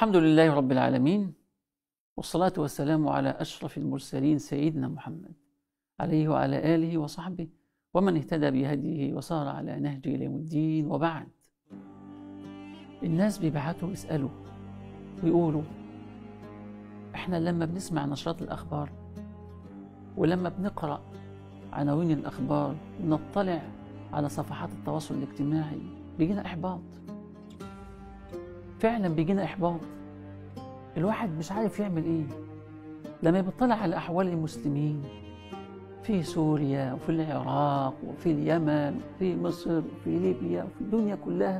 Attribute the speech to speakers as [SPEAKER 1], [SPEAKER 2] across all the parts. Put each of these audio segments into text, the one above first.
[SPEAKER 1] الحمد لله رب العالمين والصلاة والسلام على أشرف المرسلين سيدنا محمد عليه وعلى آله وصحبه ومن اهتدى بهديه وصار على نهجه إلى يوم الدين وبعد الناس بيبعتوا يسألوا ويقولوا احنا لما بنسمع نشرات الأخبار ولما بنقرأ عناوين الأخبار ونطلع على صفحات التواصل الاجتماعي بيجينا إحباط فعلا بيجينا إحباط الواحد مش عارف يعمل إيه لما بيطلع على أحوال المسلمين في سوريا وفي العراق وفي اليمن وفي مصر وفي ليبيا وفي الدنيا كلها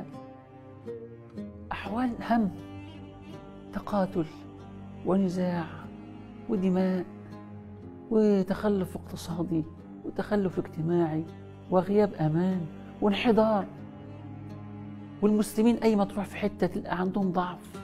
[SPEAKER 1] أحوال هم تقاتل ونزاع ودماء وتخلف اقتصادي وتخلف اجتماعي وغياب امان وانحدار والمسلمين اي ما تروح في حته تلقى عندهم ضعف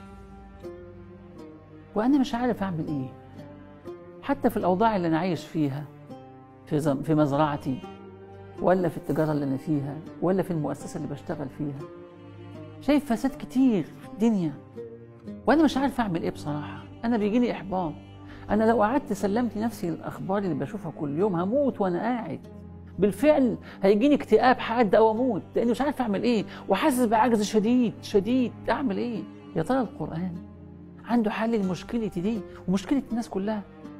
[SPEAKER 1] وانا مش عارف اعمل ايه حتى في الاوضاع اللي انا عايش فيها في زم في مزرعتي ولا في التجاره اللي انا فيها ولا في المؤسسه اللي بشتغل فيها شايف فساد كتير في الدنيا وانا مش عارف اعمل ايه بصراحه انا بيجيني احباط انا لو قعدت سلمت نفسي للاخبار اللي بشوفها كل يوم هموت وانا قاعد بالفعل هيجيني اكتئاب حاد او اموت لاني مش عارف اعمل ايه وحاسس بعجز شديد شديد اعمل ايه يا ترى القران عنده حل لمشكلتي دي ومشكله الناس كلها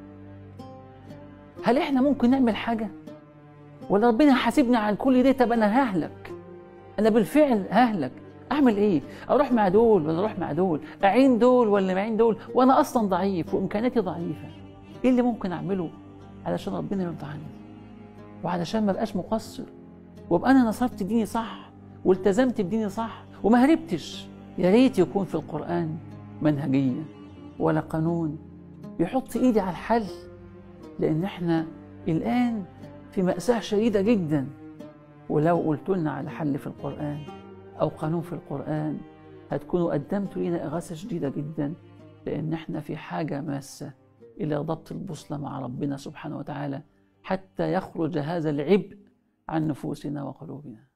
[SPEAKER 1] هل احنا ممكن نعمل حاجه ولا ربنا حاسبني عن كل ده طب انا ههلك انا بالفعل ههلك اعمل ايه اروح مع دول ولا اروح مع دول اعين دول ولا معين دول وانا اصلا ضعيف وامكانياتي ضعيفه ايه اللي ممكن اعمله علشان ربنا يرضى عني وعلشان ما بقاش مقصر وابقى انا نصرت ديني صح والتزمت بديني صح وما هربتش يا ريت يكون في القران منهجيه ولا قانون يحط ايدي على الحل لان احنا الان في ماساه شديده جدا ولو قلت لنا على حل في القران أو قانون في القرآن هتكونوا قدمتوا لنا إغاثة شديدة جدا لأن احنا في حاجة ماسة إلى ضبط البوصلة مع ربنا سبحانه وتعالى حتى يخرج هذا العبء عن نفوسنا وقلوبنا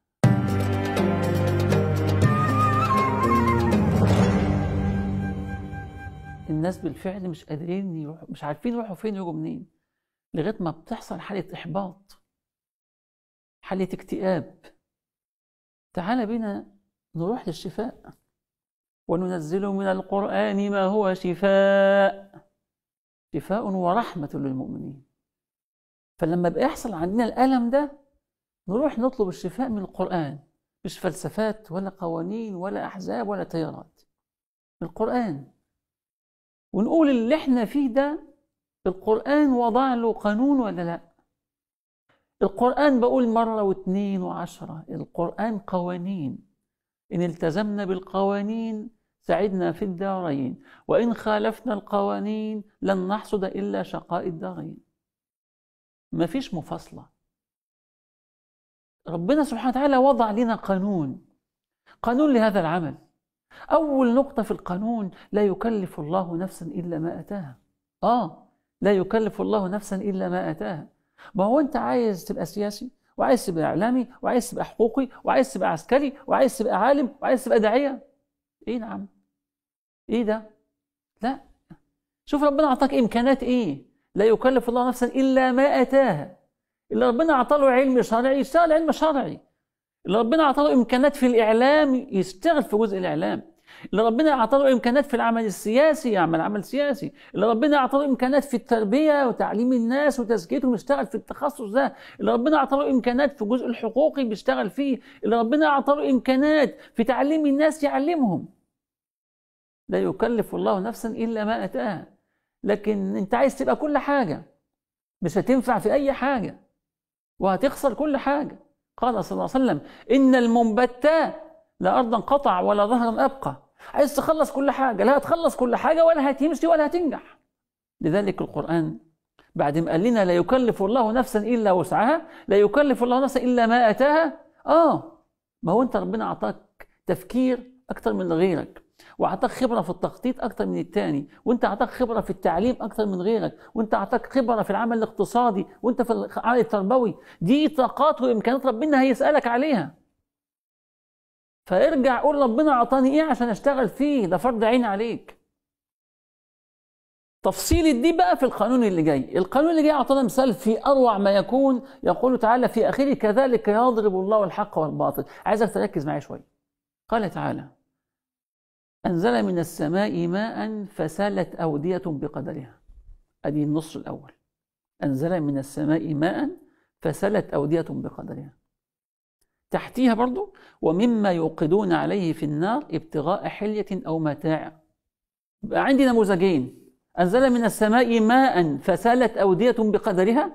[SPEAKER 1] الناس بالفعل مش قادرين يروحوا مش عارفين يروحوا فين يجوا منين لغايه ما بتحصل حاله احباط حاله اكتئاب تعال بنا نروح للشفاء وننزل من القرآن ما هو شفاء شفاء ورحمة للمؤمنين فلما بيحصل عندنا الألم ده نروح نطلب الشفاء من القرآن مش فلسفات ولا قوانين ولا أحزاب ولا تيارات من القرآن ونقول اللي احنا فيه ده القرآن وضع له قانون ولا لأ القرآن بقول مرة واثنين وعشرة القرآن قوانين إن التزمنا بالقوانين سعدنا في الدارين وإن خالفنا القوانين لن نحصد إلا شقاء الدارين ما فيش مفاصلة ربنا سبحانه وتعالى وضع لنا قانون قانون لهذا العمل أول نقطة في القانون لا يكلف الله نفسا إلا ما أتاها آه لا يكلف الله نفسا إلا ما أتاها ما هو انت عايز تبقى سياسي وعايز تبقى اعلامي وعايز تبقى حقوقي وعايز تبقى عسكري وعايز تبقى عالم وعايز تبقى داعيه ايه نعم ايه ده لا شوف ربنا اعطاك امكانات ايه لا يكلف الله نفسا الا ما اتاها اللي ربنا اعطى له علم شرعي يشتغل علم شرعي اللي ربنا اعطى له امكانات في الاعلام يشتغل في جزء الاعلام اللي ربنا اعطى له امكانات في العمل السياسي يعمل عمل سياسي اللي ربنا اعطى له امكانات في التربيه وتعليم الناس وتزكيتهم يشتغل في التخصص ده اللي ربنا اعطى له امكانات في الجزء الحقوقي بيشتغل فيه اللي ربنا اعطى له امكانات في تعليم الناس يعلمهم لا يكلف الله نفسا الا ما اتاها لكن انت عايز تبقى كل حاجه مش هتنفع في اي حاجه وهتخسر كل حاجه قال صلى الله عليه وسلم ان المنبتات لا ارضا قطع ولا ظهرا ابقى عايز تخلص كل حاجه لا هتخلص كل حاجه ولا هتمشي ولا هتنجح لذلك القران بعد ما قال لنا لا يكلف الله نفسا الا وسعها لا يكلف الله نفسا الا ما اتاها اه ما هو انت ربنا اعطاك تفكير اكتر من غيرك واعطاك خبره في التخطيط اكتر من الثاني وانت اعطاك خبره في التعليم اكتر من غيرك وانت اعطاك خبره في العمل الاقتصادي وانت في العمل التربوي دي طاقات وامكانيات ربنا هيسالك عليها فارجع قول ربنا اعطاني ايه عشان اشتغل فيه ده فرض عين عليك تفصيل دي بقى في القانون اللي جاي القانون اللي جاي أعطانا مثال في أروع ما يكون يقول تعالى في آخره كذلك يضرب الله الحق والباطل عايزك تركز معايا شوية قال تعالى أنزل من السماء ماء فسالت أودية بقدرها أدي النص الأول أنزل من السماء ماء فسالت أودية بقدرها تحتيها برضو ومما يوقدون عليه في النار ابتغاء حلية أو متاع بقى عندي نموذجين أنزل من السماء ماء فسالت أودية بقدرها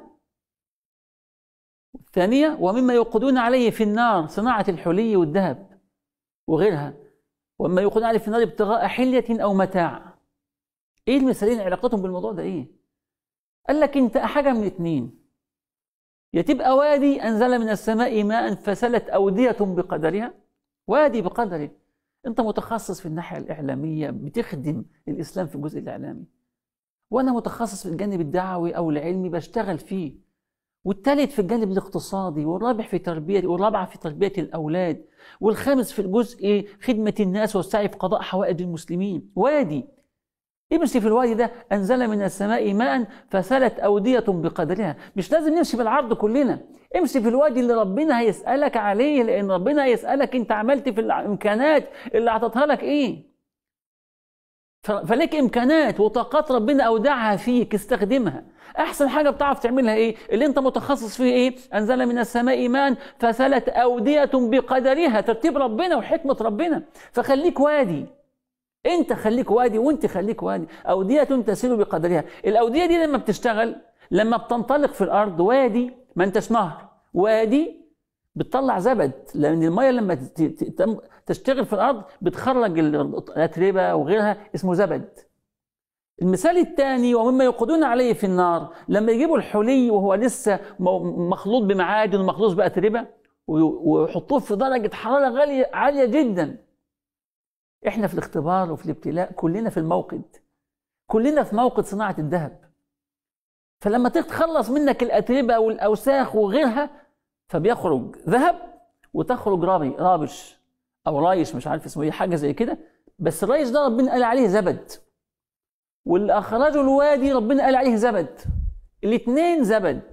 [SPEAKER 1] الثانية ومما يوقدون عليه في النار صناعة الحلي والذهب وغيرها ومما يوقدون عليه في النار ابتغاء حلية أو متاع إيه المثالين علاقتهم بالموضوع ده إيه؟ قال لك أنت حاجة من اتنين يا تبقى وادي أنزل من السماء ماء فسلت أودية بقدرها وادي بقدره أنت متخصص في الناحية الإعلامية بتخدم الإسلام في الجزء الإعلامي وأنا متخصص في الجانب الدعوي أو العلمي بشتغل فيه والثالث في الجانب الاقتصادي والرابع في تربية والرابعة في تربية الأولاد والخامس في الجزء خدمة الناس والسعي في قضاء حوائج المسلمين وادي امشي في الوادي ده أنزل من السماء ماء فسلت أودية بقدرها مش لازم نمشي بالعرض كلنا امشي في الوادي اللي ربنا هيسألك عليه لأن ربنا هيسألك أنت عملت في الإمكانات اللي أعطتها لك إيه فلك إمكانات وطاقات ربنا أودعها فيك استخدمها أحسن حاجة بتعرف تعملها إيه اللي أنت متخصص فيه إيه أنزل من السماء ماء فسلت أودية بقدرها ترتيب ربنا وحكمة ربنا فخليك وادي انت خليك وادي وانت خليك وادي اوديه تسير بقدرها الاوديه دي لما بتشتغل لما بتنطلق في الارض وادي ما انتش نهر وادي بتطلع زبد لان الميه لما تشتغل في الارض بتخرج الاتربه وغيرها اسمه زبد المثال الثاني ومما يوقدون عليه في النار لما يجيبوا الحلي وهو لسه مخلوط بمعادن ومخلوط باتربه ويحطوه في درجه حراره غاليه عاليه جدا احنا في الاختبار وفي الابتلاء كلنا في الموقد كلنا في موقد صناعه الذهب فلما تتخلص منك الاتربه والاوساخ وغيرها فبيخرج ذهب وتخرج رابي رابش او رايش مش عارف اسمه ايه حاجه زي كده بس الرايش ده ربنا قال عليه زبد واللي اخرجه الوادي ربنا قال عليه زبد الاثنين زبد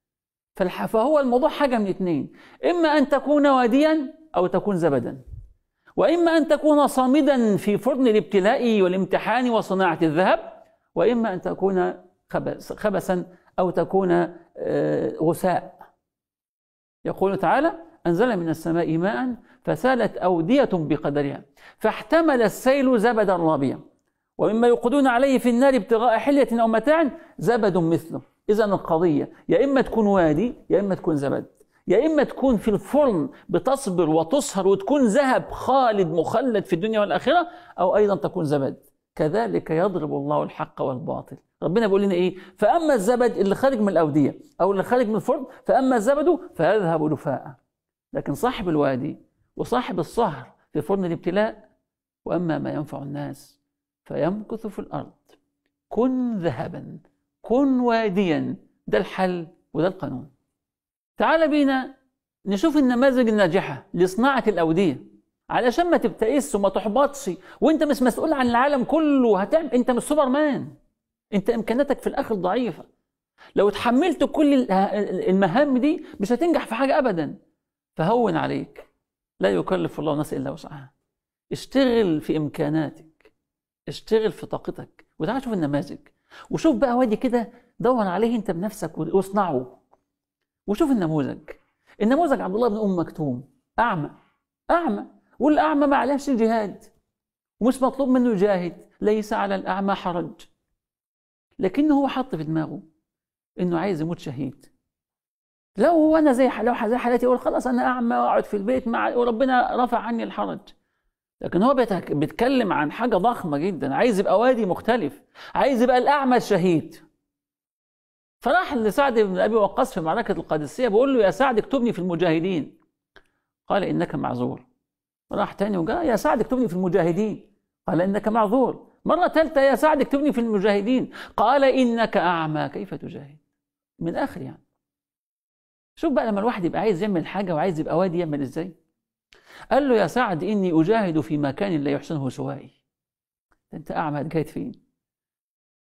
[SPEAKER 1] فهو الموضوع حاجه من اثنين اما ان تكون واديا او تكون زبدا واما ان تكون صامدا في فرن الابتلاء والامتحان وصناعه الذهب واما ان تكون خبس خبسا او تكون آه، غثاء يقول تعالى انزل من السماء ماء فسالت اوديه بقدرها فاحتمل السيل زبدا رابيا ومما يوقدون عليه في النار ابتغاء حليه او متاع زبد مثله اذا القضيه يا اما تكون وادي يا اما تكون زبد يا إما تكون في الفرن بتصبر وتصهر وتكون ذهب خالد مخلد في الدنيا والآخرة أو أيضا تكون زبد كذلك يضرب الله الحق والباطل ربنا بيقول لنا ايه فاما الزبد اللي خارج من الاوديه او اللي خارج من الفرن فاما الزبد فيذهب دفاء لكن صاحب الوادي وصاحب الصهر في فرن الابتلاء واما ما ينفع الناس فيمكث في الارض كن ذهبا كن واديا ده الحل وده القانون تعال بينا نشوف النماذج الناجحة لصناعة الأودية علشان ما تبتئس وما تحبطش وانت مش مسؤول عن العالم كله هتعمل انت مش سوبرمان انت امكانياتك في الاخر ضعيفه لو اتحملت كل المهام دي مش هتنجح في حاجه ابدا فهون عليك لا يكلف الله نفسا الا وسعها اشتغل في امكاناتك اشتغل في طاقتك وتعال شوف النماذج وشوف بقى وادي كده دور عليه انت بنفسك واصنعه وشوف النموذج النموذج عبد الله بن ام مكتوم اعمى اعمى والاعمى ما عليهش الجهاد ومش مطلوب منه يجاهد ليس على الاعمى حرج لكنه هو حط في دماغه انه عايز يموت شهيد لو هو انا زي لو زي حالتي يقول خلاص انا اعمى واقعد في البيت مع وربنا رفع عني الحرج لكن هو بيتكلم عن حاجه ضخمه جدا عايز يبقى وادي مختلف عايز يبقى الاعمى الشهيد فراح لسعد بن ابي وقاص في معركه القادسيه بيقول له يا سعد اكتبني في المجاهدين قال انك معذور راح تاني وقال يا سعد اكتبني في المجاهدين قال انك معذور مره ثالثه يا سعد اكتبني في المجاهدين قال انك اعمى كيف تجاهد من اخر يعني شوف بقى لما الواحد يبقى عايز يعمل حاجه وعايز يبقى وادي يعمل ازاي قال له يا سعد اني اجاهد في مكان لا يحسنه سوائي انت اعمى هتجاهد فين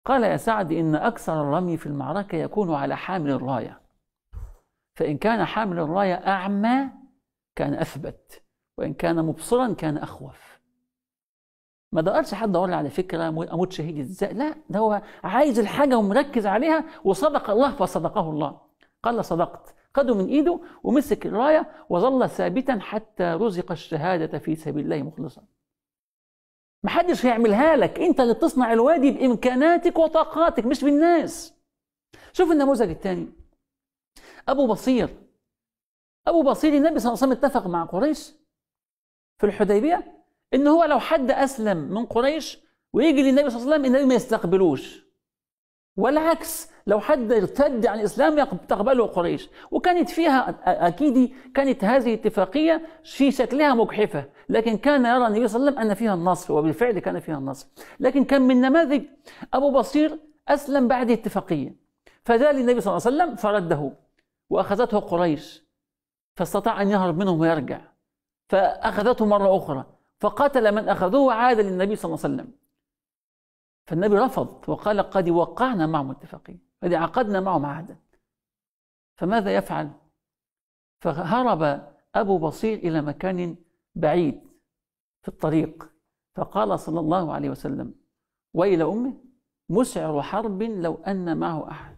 [SPEAKER 1] قال يا سعد إن أكثر الرمي في المعركة يكون على حامل الراية فإن كان حامل الراية أعمى كان أثبت وإن كان مبصرا كان أخوف ما دورش حد دور على فكرة أموت شهيد إزاي لا ده هو عايز الحاجة ومركز عليها وصدق الله فصدقه الله قال صدقت خده من ايده ومسك الرايه وظل ثابتا حتى رزق الشهاده في سبيل الله مخلصا محدش هيعملها لك انت اللي تصنع الوادي بامكاناتك وطاقاتك مش بالناس شوف النموذج الثاني ابو بصير ابو بصير النبي صلى الله عليه وسلم اتفق مع قريش في الحديبيه ان هو لو حد اسلم من قريش ويجي للنبي صلى الله عليه وسلم النبي ما يستقبلوش والعكس لو حد ارتد عن الاسلام تقبله قريش وكانت فيها اكيد كانت هذه اتفاقيه في شكلها مجحفه لكن كان يرى النبي صلى الله عليه وسلم ان فيها النصر وبالفعل كان فيها النصر لكن كان من نماذج ابو بصير اسلم بعد اتفاقيه فجاء للنبي صلى الله عليه وسلم فرده واخذته قريش فاستطاع ان يهرب منهم ويرجع فاخذته مره اخرى فقتل من اخذوه وعاد للنبي صلى الله عليه وسلم فالنبي رفض وقال قد وقعنا معهم اتفاقية قد عقدنا معهم عهدا فماذا يفعل فهرب أبو بصير إلى مكان بعيد في الطريق فقال صلى الله عليه وسلم ويل أمه مسعر حرب لو أن معه أحد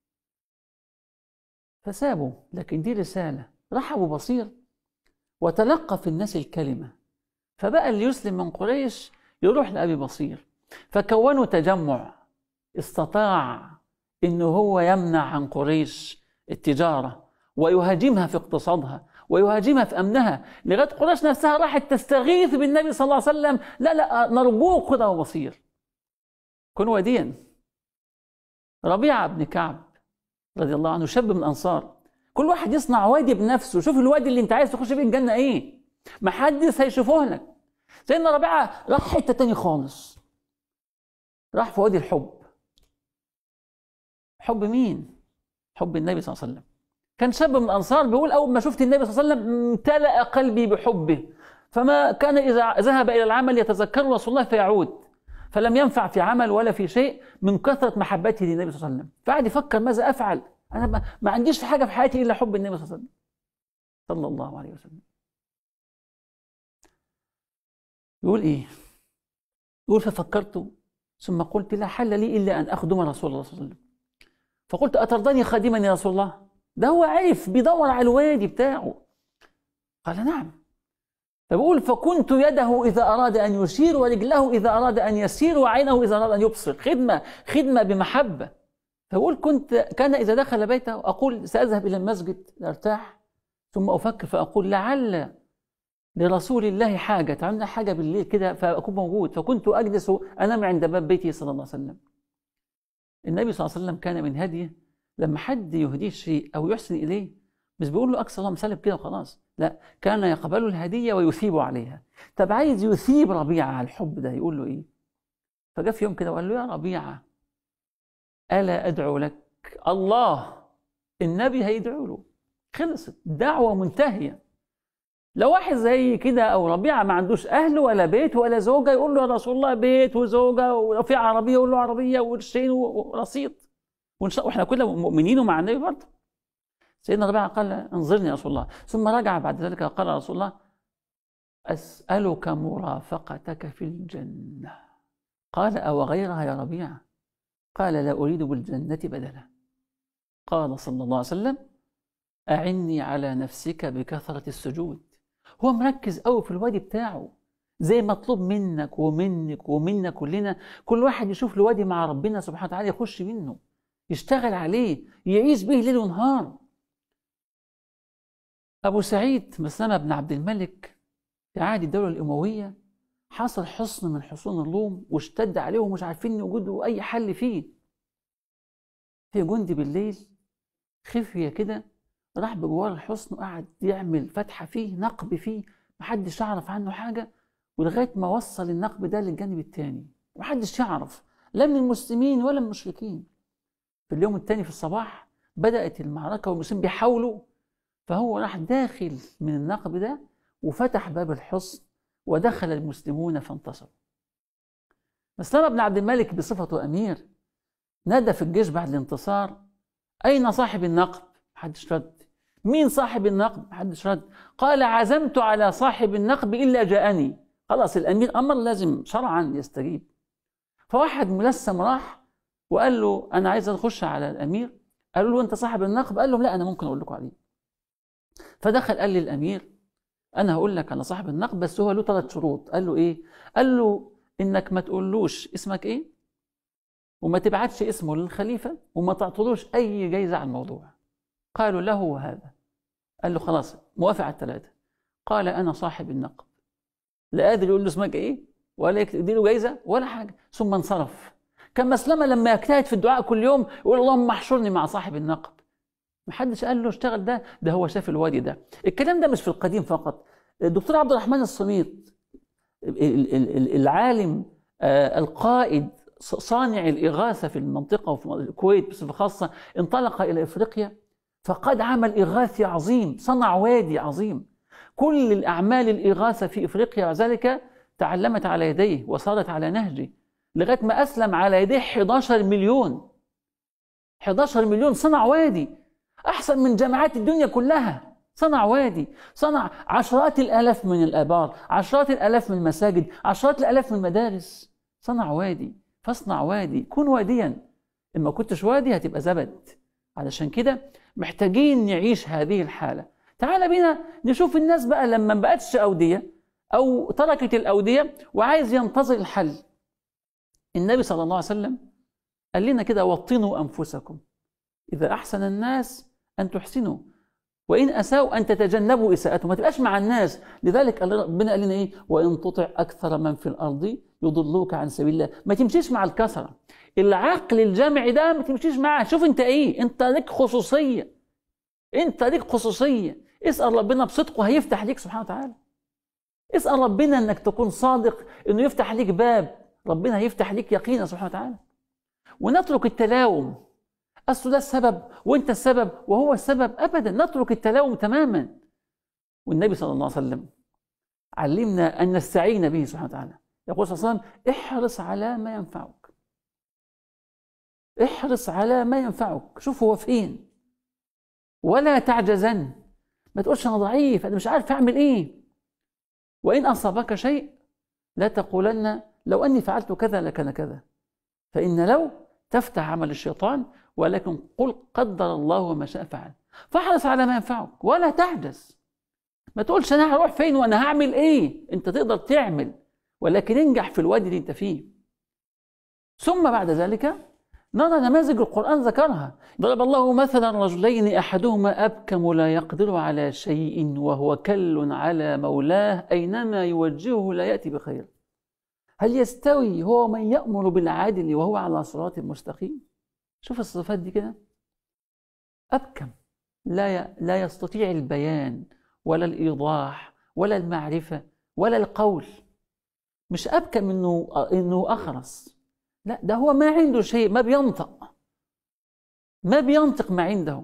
[SPEAKER 1] فسابوا لكن دي رسالة راح أبو بصير وتلقى في الناس الكلمة فبقى اللي يسلم من قريش يروح لأبي بصير فكونوا تجمع استطاع انه هو يمنع عن قريش التجاره ويهاجمها في اقتصادها ويهاجمها في امنها لغايه قريش نفسها راحت تستغيث بالنبي صلى الله عليه وسلم لا لا نرجوك خذ وبصير كن وديا ربيعه بن كعب رضي الله عنه شاب من الانصار كل واحد يصنع وادي بنفسه شوف الوادي اللي انت عايز تخش فيه الجنه ايه محدش هيشوفه لك سيدنا ربيعه راح حته تاني خالص راح في وادي الحب حب مين؟ حب النبي صلى الله عليه وسلم كان شاب من الأنصار بيقول أول ما شفت النبي صلى الله عليه وسلم امتلأ قلبي بحبه فما كان إذا ذهب إلى العمل يتذكر رسول الله فيعود فلم ينفع في عمل ولا في شيء من كثرة محبته للنبي صلى الله عليه وسلم فقعد يفكر ماذا أفعل أنا ما عنديش حاجة في حياتي إلا حب النبي صلى الله عليه وسلم صلى الله عليه وسلم يقول إيه يقول ففكرت ثم قلت لا حل لي إلا أن أخدم رسول الله صلى الله عليه وسلم فقلت أترضاني خادما يا رسول الله ده هو عرف بيدور على الوادي بتاعه قال نعم فبقول فكنت يده إذا أراد أن يشير ورجله إذا أراد أن يسير وعينه إذا أراد أن يبصر خدمة خدمة بمحبة فبقول كنت كان إذا دخل بيته أقول سأذهب إلى المسجد لأرتاح ثم أفكر فأقول لعل لرسول الله حاجة تعملنا حاجة بالليل كده فأكون موجود فكنت أجلس أنام عند باب بيتي صلى الله عليه وسلم النبي صلى الله عليه وسلم كان من هديه لما حد يهديه شيء أو يحسن إليه مش بيقول له أكثر الله مسلم كده وخلاص لا كان يقبل الهدية ويثيب عليها طب عايز يثيب ربيعة على الحب ده يقول له إيه فجاء في يوم كده وقال له يا ربيعة ألا أدعو لك الله النبي هيدعو له خلصت دعوة منتهية لو واحد زي كده او ربيعه ما عندوش اهل ولا بيت ولا زوجه يقول له يا رسول الله بيت وزوجه ولو في عربيه يقول له عربيه وقرشين ورصيد واحنا كلنا مؤمنين ومع النبي برضه سيدنا ربيعه قال انظرني يا رسول الله ثم رجع بعد ذلك قال رسول الله اسالك مرافقتك في الجنه قال او غيرها يا ربيعه قال لا اريد بالجنه بدلا قال صلى الله عليه وسلم اعني على نفسك بكثره السجود هو مركز قوي في الوادي بتاعه زي مطلوب منك ومنك ومنا كلنا كل واحد يشوف له وادي مع ربنا سبحانه وتعالى يخش منه يشتغل عليه يعيش به ليل ونهار أبو سعيد مسلمة بن عبد الملك في عهد الدولة الأموية حصل حصن من حصون الروم واشتد عليهم مش عارفين يوجدوا أي حل فيه في جندي بالليل خفية كده راح بجوار الحصن وقعد يعمل فتحه فيه نقب فيه محدش يعرف عنه حاجه ولغايه ما وصل النقب ده للجانب الثاني محدش يعرف لا من المسلمين ولا من المشركين في اليوم الثاني في الصباح بدات المعركه والمسلمين بيحاولوا فهو راح داخل من النقب ده وفتح باب الحصن ودخل المسلمون فانتصروا مسلمة بن عبد الملك بصفته أمير نادى في الجيش بعد الانتصار أين صاحب النقب؟ محدش رد مين صاحب النقب؟ محدش رد قال عزمت على صاحب النقب إلا جاءني خلاص الأمير أمر لازم شرعا يستجيب فواحد ملثم راح وقال له أنا عايز أخش على الأمير قالوا له أنت صاحب النقب قال لهم لا أنا ممكن أقول لكم عليه فدخل قال للأمير أنا هقول لك على صاحب النقب بس هو له ثلاث شروط قال له إيه؟ قال له إنك ما تقولوش اسمك إيه وما تبعتش اسمه للخليفة وما تعطلوش أي جايزة على الموضوع قالوا له هذا قال له خلاص موافق على الثلاثة قال أنا صاحب النقب لا قادر يقول له اسمك إيه ولا يديله جايزة ولا حاجة ثم انصرف كان مسلمة لما يجتهد في الدعاء كل يوم يقول اللهم احشرني مع صاحب النقب محدش قال له اشتغل ده ده هو شاف الوادي ده الكلام ده مش في القديم فقط الدكتور عبد الرحمن الصميت العالم آه، القائد صانع الإغاثة في المنطقة وفي الكويت بصفة خاصة انطلق إلى إفريقيا فقد عمل إغاثي عظيم صنع وادي عظيم كل الأعمال الإغاثة في إفريقيا وذلك تعلمت على يديه وصارت على نهجه لغاية ما أسلم على يديه 11 مليون 11 مليون صنع وادي أحسن من جامعات الدنيا كلها صنع وادي صنع عشرات الآلاف من الآبار عشرات الآلاف من المساجد عشرات الآلاف من المدارس صنع وادي فاصنع وادي كن واديا إن ما كنتش وادي هتبقى زبد علشان كده محتاجين نعيش هذه الحالة تعال بينا نشوف الناس بقى لما ما بقتش أودية أو تركت الأودية وعايز ينتظر الحل النبي صلى الله عليه وسلم قال لنا كده وطنوا أنفسكم إذا أحسن الناس أن تحسنوا وإن أساءوا أن تتجنبوا إساءتهم ما تبقاش مع الناس لذلك ربنا قال لنا إيه وإن تطع أكثر من في الأرض يضلوك عن سبيل الله ما تمشيش مع الكسرة العقل الجامعي ده ما تمشيش معاه شوف أنت إيه أنت لك خصوصية أنت لك خصوصية اسأل ربنا بصدقه هيفتح ليك سبحانه وتعالى اسأل ربنا أنك تكون صادق أنه يفتح ليك باب ربنا هيفتح ليك يقينا سبحانه وتعالى ونترك التلاوم أصل ده السبب وأنت السبب وهو السبب أبدا نترك التلاوم تماما والنبي صلى الله عليه وسلم علمنا أن نستعين به سبحانه وتعالى يقول صلى الله عليه وسلم احرص على ما ينفعك احرص على ما ينفعك شوف هو فين ولا تعجزن ما تقولش أنا ضعيف أنا مش عارف أعمل إيه وإن أصابك شيء لا تقولن لو أني فعلت كذا لكان كذا فإن لو تفتح عمل الشيطان ولكن قل قدر الله وما شاء فعل فاحرص على ما ينفعك ولا تعجز ما تقولش انا هروح فين وانا هعمل ايه انت تقدر تعمل ولكن انجح في الوادي اللي انت فيه ثم بعد ذلك نرى نماذج القرآن ذكرها ضرب الله مثلا رجلين أحدهما أبكم لا يقدر على شيء وهو كل على مولاه أينما يوجهه لا يأتي بخير هل يستوي هو من يأمر بالعدل وهو على صراط مستقيم شوف الصفات دي كده أبكم لا لا يستطيع البيان ولا الإيضاح ولا المعرفة ولا القول مش أبكم إنه إنه أخرس لا ده هو ما عنده شيء ما بينطق ما بينطق ما عنده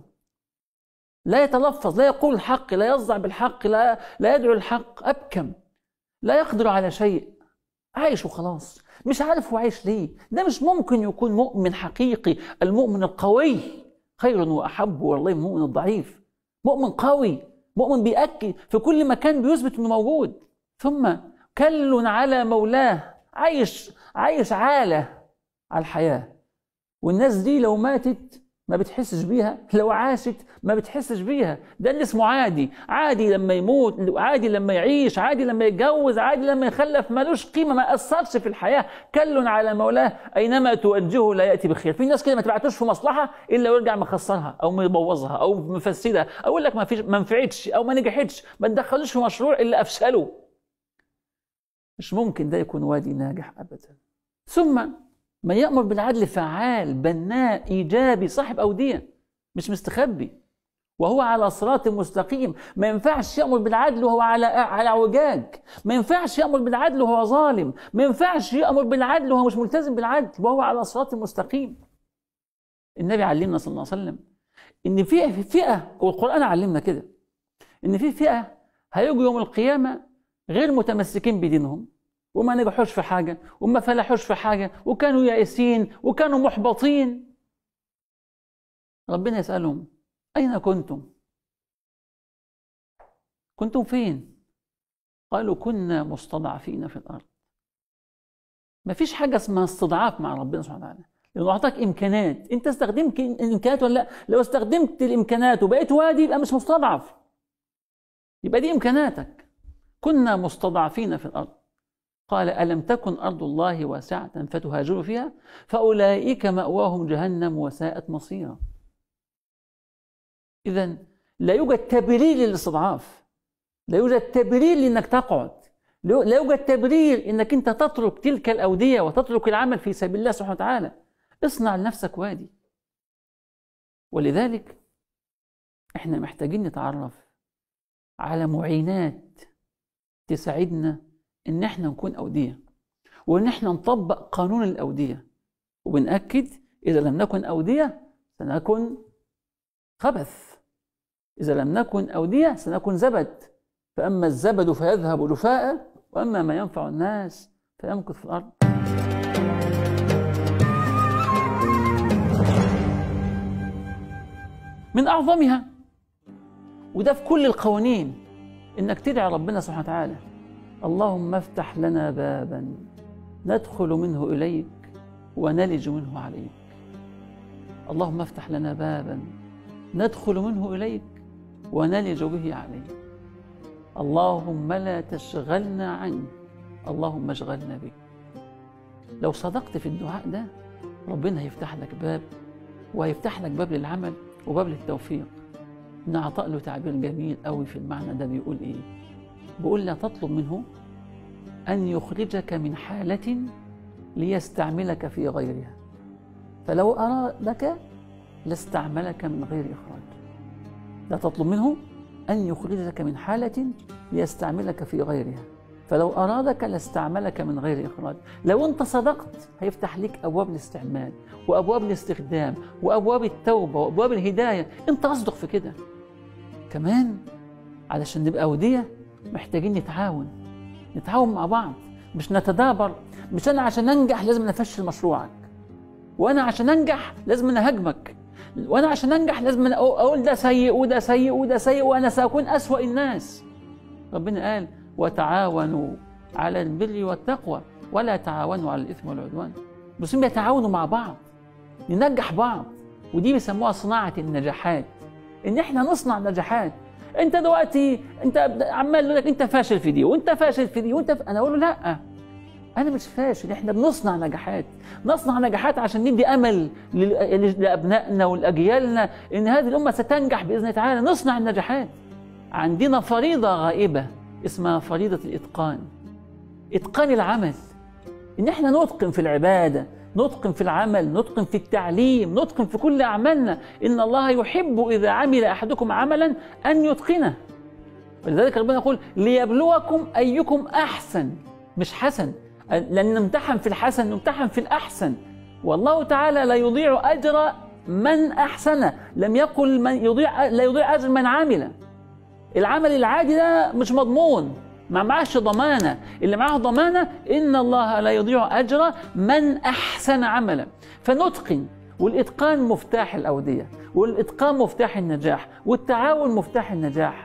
[SPEAKER 1] لا يتلفظ لا يقول الحق لا يصدع بالحق لا لا يدعو الحق أبكم لا يقدر على شيء عايش وخلاص مش عارف هو عايش ليه ده مش ممكن يكون مؤمن حقيقي المؤمن القوي خير واحب والله المؤمن الضعيف مؤمن قوي مؤمن بيأكد في كل مكان بيثبت انه موجود ثم كل على مولاه عايش عايش عاله على الحياه والناس دي لو ماتت ما بتحسش بيها لو عاشت ما بتحسش بيها ده اللي اسمه عادي عادي لما يموت عادي لما يعيش عادي لما يتجوز عادي لما يخلف ملوش قيمة ما أثرش في الحياة كل على مولاه أينما توجهه لا يأتي بخير في ناس كده ما تبعتوش في مصلحة إلا ويرجع مخسرها أو مبوظها أو مفسدها أو يقول لك ما فيش ما نفعتش أو ما نجحتش ما تدخلوش في مشروع إلا أفشله مش ممكن ده يكون وادي ناجح أبدا ثم من يأمر بالعدل فعال بناء إيجابي صاحب أودية مش مستخبي وهو على صراط مستقيم ما ينفعش يأمر بالعدل وهو على على اعوجاج ما ينفعش يأمر بالعدل وهو ظالم ما ينفعش يأمر بالعدل وهو مش ملتزم بالعدل وهو على صراط مستقيم النبي علمنا صلى الله عليه وسلم ان في فئه والقران علمنا كده ان في فئه هيجوا يوم القيامه غير متمسكين بدينهم وما نجحوش في حاجة وما فلحوش في حاجة وكانوا يائسين وكانوا محبطين ربنا يسألهم أين كنتم كنتم فين قالوا كنا مستضعفين في الأرض ما فيش حاجة اسمها استضعاف مع ربنا سبحانه وتعالى لأنه أعطاك إمكانات أنت استخدمت الإمكانات ولا لا لو استخدمت الإمكانات وبقيت وادي يبقى مش مستضعف يبقى دي إمكاناتك كنا مستضعفين في الأرض قال ألم تكن أرض الله واسعة فتهاجروا فيها فأولئك مأواهم جهنم وساءت مصيرا إذا لا يوجد تبرير للاستضعاف لا يوجد تبرير لأنك تقعد لا يوجد تبرير أنك أنت تترك تلك الأودية وتترك العمل في سبيل الله سبحانه وتعالى اصنع لنفسك وادي ولذلك احنا محتاجين نتعرف على معينات تساعدنا ان احنا نكون اوديه وان احنا نطبق قانون الاوديه وبنأكد اذا لم نكن اوديه سنكون خبث اذا لم نكن اوديه سنكون زبد فاما الزبد فيذهب جفاء واما ما ينفع الناس فيمكث في الارض من اعظمها وده في كل القوانين انك تدعي ربنا سبحانه وتعالى اللهم افتح لنا بابا ندخل منه اليك ونلج منه عليك اللهم افتح لنا بابا ندخل منه اليك ونلج به عليك اللهم لا تشغلنا عنك اللهم اشغلنا بك لو صدقت في الدعاء ده ربنا هيفتح لك باب وهيفتح لك باب للعمل وباب للتوفيق ابن عطاء له تعبير جميل قوي في المعنى ده بيقول ايه بيقول لا تطلب منه ان يخرجك من حاله ليستعملك في غيرها فلو ارادك لاستعملك من غير اخراج لا تطلب منه ان يخرجك من حاله ليستعملك في غيرها فلو ارادك لاستعملك من غير اخراج لو انت صدقت هيفتح لك ابواب الاستعمال وابواب الاستخدام وابواب التوبه وابواب الهدايه انت اصدق في كده كمان علشان نبقى أودية محتاجين نتعاون نتعاون مع بعض مش نتدابر مش أنا عشان أنجح لازم أفشل مشروعك وأنا عشان أنجح لازم أنا أهاجمك وأنا عشان أنجح لازم أنا أقول ده سيء وده سيء وده سيء وأنا سأكون أسوأ الناس ربنا قال وتعاونوا على البر والتقوى ولا تعاونوا على الإثم والعدوان المسلمين يتعاونوا مع بعض ننجح بعض ودي بيسموها صناعة النجاحات ان احنا نصنع نجاحات انت دلوقتي انت عمال يقول لك انت فاشل في دي وانت فاشل في دي وانت ف... انا اقول له لا انا مش فاشل احنا بنصنع نجاحات نصنع نجاحات عشان ندي امل لابنائنا ولاجيالنا ان هذه الامه ستنجح باذن الله تعالى نصنع النجاحات عندنا فريضه غائبه اسمها فريضه الاتقان اتقان العمل ان احنا نتقن في العباده نتقن في العمل نتقن في التعليم نتقن في كل أعمالنا إن الله يحب إذا عمل أحدكم عملا أن يتقنه ولذلك ربنا يقول ليبلوكم أيكم أحسن مش حسن لأن نمتحن في الحسن نمتحن في الأحسن والله تعالى لا يضيع أجر من أحسن لم يقل من يضيع لا يضيع أجر من عمل العمل العادي ده مش مضمون ما معاش ضمانه اللي معاه ضمانه ان الله لا يضيع اجر من احسن عملا فنتقن والاتقان مفتاح الاوديه والاتقان مفتاح النجاح والتعاون مفتاح النجاح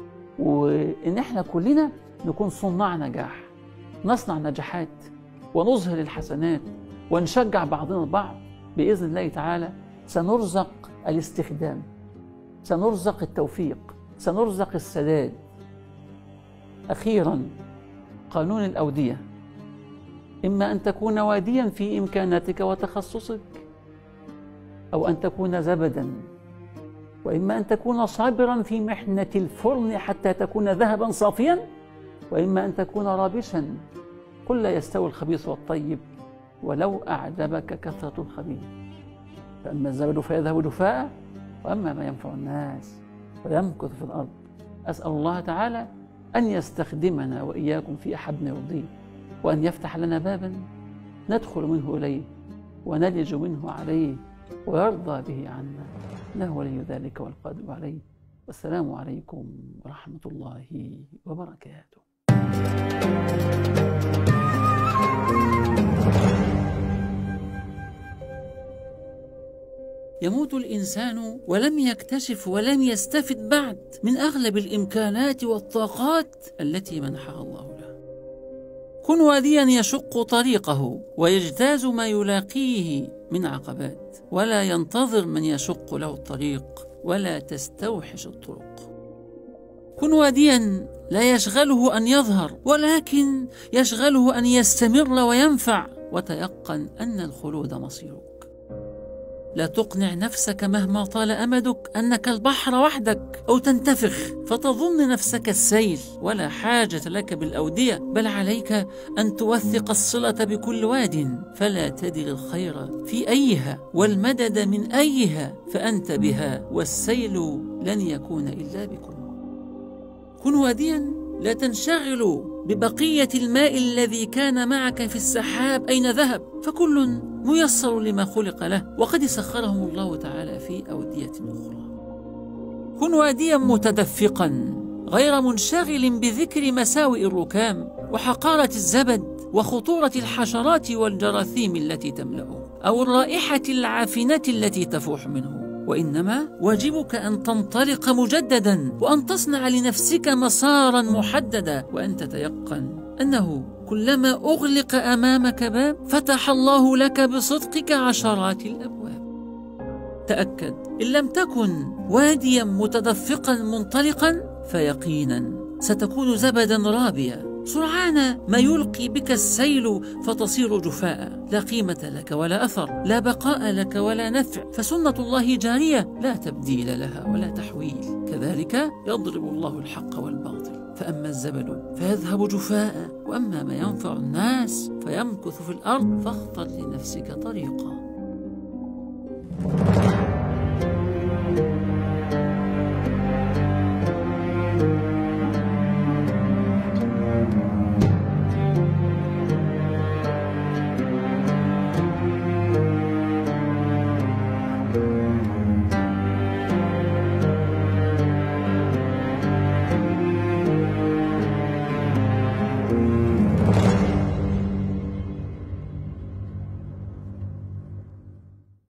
[SPEAKER 1] وان احنا كلنا نكون صناع نجاح نصنع نجاحات ونظهر الحسنات ونشجع بعضنا البعض باذن الله تعالى سنرزق الاستخدام سنرزق التوفيق سنرزق السداد أخيرا قانون الأودية إما أن تكون واديا في إمكاناتك وتخصصك أو أن تكون زبدا وإما أن تكون صابرا في محنة الفرن حتى تكون ذهبا صافيا وإما أن تكون رابشا قل لا يستوي الخبيث والطيب ولو أعجبك كثرة الخبيث فأما الزبد فيذهب جفاء وأما ما ينفع الناس فيمكث في الأرض أسأل الله تعالى أن يستخدمنا وإياكم في أحب ما يرضيه وأن يفتح لنا بابا ندخل منه إليه ونلج منه عليه ويرضى به عنا إنه ولي ذلك والقادر عليه والسلام عليكم ورحمة الله وبركاته يموت الانسان ولم يكتشف ولم يستفد بعد من اغلب الامكانات والطاقات التي منحها الله له كن واديا يشق طريقه ويجتاز ما يلاقيه من عقبات ولا ينتظر من يشق له الطريق ولا تستوحش الطرق كن واديا لا يشغله ان يظهر ولكن يشغله ان يستمر وينفع وتيقن ان الخلود مصيرك لا تقنع نفسك مهما طال امدك انك البحر وحدك او تنتفخ فتظن نفسك السيل ولا حاجه لك بالاوديه بل عليك ان توثق الصله بكل واد فلا تدر الخير في ايها والمدد من ايها فانت بها والسيل لن يكون الا بكم كن واديا لا تنشغل ببقيه الماء الذي كان معك في السحاب اين ذهب فكل ميسر لما خلق له وقد سخرهم الله تعالى في اوديه اخرى كن واديا متدفقا غير منشغل بذكر مساوئ الركام وحقاره الزبد وخطوره الحشرات والجراثيم التي تملاه او الرائحه العافنه التي تفوح منه وانما واجبك ان تنطلق مجددا وان تصنع لنفسك مسارا محددا وان تتيقن انه كلما اغلق امامك باب فتح الله لك بصدقك عشرات الابواب تاكد ان لم تكن واديا متدفقا منطلقا فيقينا ستكون زبدا رابيا سرعان ما يلقي بك السيل فتصير جفاء لا قيمة لك ولا أثر لا بقاء لك ولا نفع فسنة الله جارية لا تبديل لها ولا تحويل كذلك يضرب الله الحق والباطل فأما الزبد فيذهب جفاء وأما ما ينفع الناس فيمكث في الأرض فاختر لنفسك طريقا